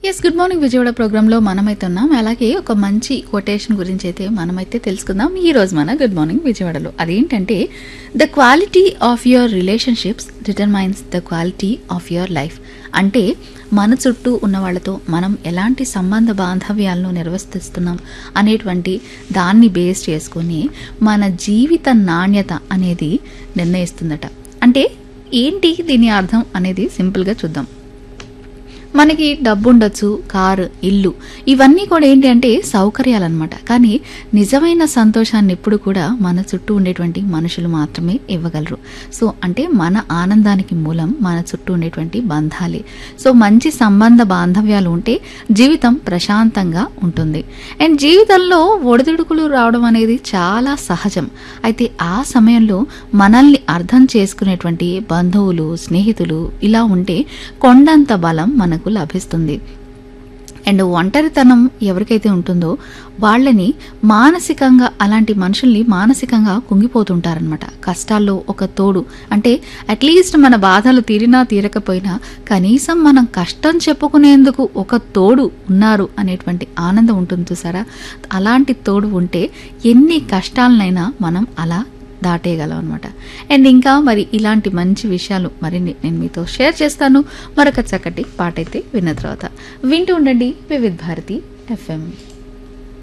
yes good morning Vijayawada ప్రోగ్రాంలో మనమైతే ఉన్నాం అలాగే ఒక మంచి కొటేషన్ గురించి అయితే మనమైతే తెలుసుకుందాం ఈ రోజు మన గుడ్ మార్నింగ్ విజయవాడలో అదేంటంటే the quality of your relationships determines the quality of your life అంటే మన చుట్టూ ఉన్న వాళ్ళతో మనం ఎలాంటి సంబంధ బాంధవ్యాలను నిర్వర్తిస్తున్నాం అనేటువంటి దాన్ని బేస్ చేసుకొని మన జీవిత నాణ్యత అనేది నిర్ణయిస్తుందట అంటే ఏంటి దీని అర్థం అనేది సింపుల్గా చూద్దాం మనకి డబ్బు ఉండొచ్చు కారు ఇల్లు ఇవన్నీ కూడా ఏంటి అంటే సౌకర్యాలు అనమాట కానీ నిజమైన సంతోషాన్ని ఎప్పుడు కూడా మన చుట్టూ ఉండేటువంటి మనుషులు మాత్రమే ఇవ్వగలరు సో అంటే మన ఆనందానికి మూలం మన చుట్టూ ఉండేటువంటి బంధాలే సో మంచి సంబంధ బాంధవ్యాలు ఉంటే జీవితం ప్రశాంతంగా ఉంటుంది అండ్ జీవితంలో ఒడిదుడుకులు రావడం అనేది చాలా సహజం అయితే ఆ సమయంలో మనల్ని అర్థం చేసుకునేటువంటి బంధువులు స్నేహితులు ఇలా ఉంటే కొండంత బలం మనకు లభిస్తుంది అండ్ ఒంటరితనం ఎవరికైతే ఉంటుందో వాళ్ళని మానసికంగా అలాంటి మనుషుల్ని మానసికంగా కుంగిపోతుంటారనమాట కష్టాల్లో ఒక తోడు అంటే అట్లీస్ట్ మన బాధలు తీరినా తీరకపోయినా కనీసం మనం కష్టం చెప్పుకునేందుకు ఒక తోడు ఉన్నారు అనేటువంటి ఆనందం ఉంటుంది చూసారా అలాంటి తోడు ఉంటే ఎన్ని కష్టాలనైనా మనం అలా దాటేయగలం అనమాట అండ్ ఇంకా మరి ఇలాంటి మంచి విషయాలు మరిన్ని నేను మీతో షేర్ చేస్తాను మరొక చక్కటి పాట అయితే విన్న తర్వాత వింటూ ఉండండి వివిధ్ భారతి ఎఫ్ఎం